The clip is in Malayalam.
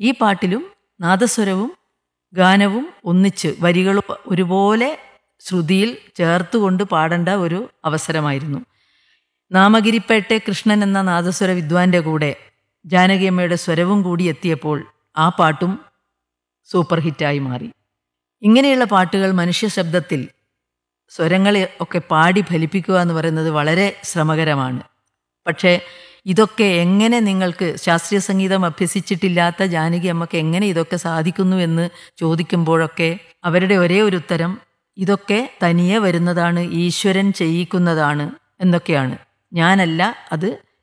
ഈ പാട്ടിലും നാദസ്വരവും ഗാനവും ഒന്നിച്ച് വരികളും ഒരുപോലെ ശ്രുതിയിൽ ചേർത്തുകൊണ്ട് പാടേണ്ട ഒരു അവസരമായിരുന്നു നാമഗിരിപ്പേട്ടെ കൃഷ്ണൻ എന്ന നാദസ്വര വിദ്വാന്റെ കൂടെ ജാനകിയമ്മയുടെ സ്വരവും കൂടി എത്തിയപ്പോൾ ആ പാട്ടും സൂപ്പർ ഹിറ്റായി മാറി ഇങ്ങനെയുള്ള പാട്ടുകൾ മനുഷ്യ ശബ്ദത്തിൽ സ്വരങ്ങളെ ഒക്കെ പാടി ഫലിപ്പിക്കുക എന്ന് പറയുന്നത് വളരെ ശ്രമകരമാണ് പക്ഷേ ഇതൊക്കെ എങ്ങനെ നിങ്ങൾക്ക് ശാസ്ത്രീയ സംഗീതം അഭ്യസിച്ചിട്ടില്ലാത്ത ജാനകി അമ്മക്ക് എങ്ങനെ ഇതൊക്കെ സാധിക്കുന്നു എന്ന് ചോദിക്കുമ്പോഴൊക്കെ അവരുടെ ഒരേ ഒരു ഉത്തരം ഇതൊക്കെ തനിയെ വരുന്നതാണ് ഈശ്വരൻ ചെയ്യിക്കുന്നതാണ് എന്നൊക്കെയാണ് ഞാനല്ല അത്